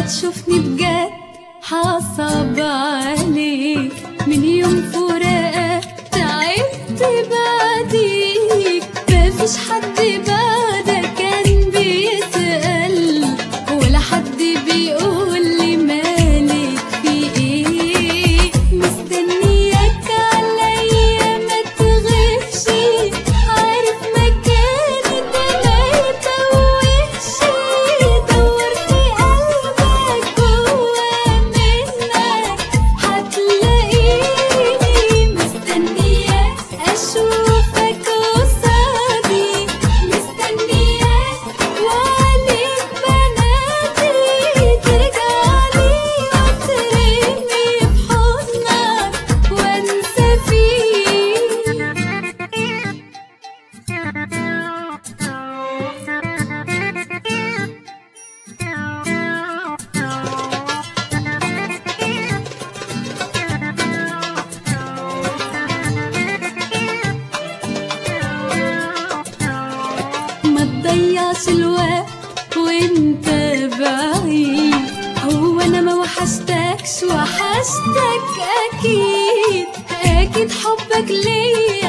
تشوفني بجد حصب عليك من يوم فراقك تعبت بعديك مفيش حد بعدك كان بيسأل ولا حد بيقول لي مالك في ايه مستنياك عليا ما تغيبش عارف مكاني ده ما يتوهش دور في قلبك جوا منك هتلاقيني مستنياك اشوفك قصادي مستنياك وعليك بنادي ترجعلي وترمي في حضنك وانسى فيك ما تضيعش الوقت وانت بعيد هو انا ما وحشتكش وحشتك اكيد اكيد حبك ليا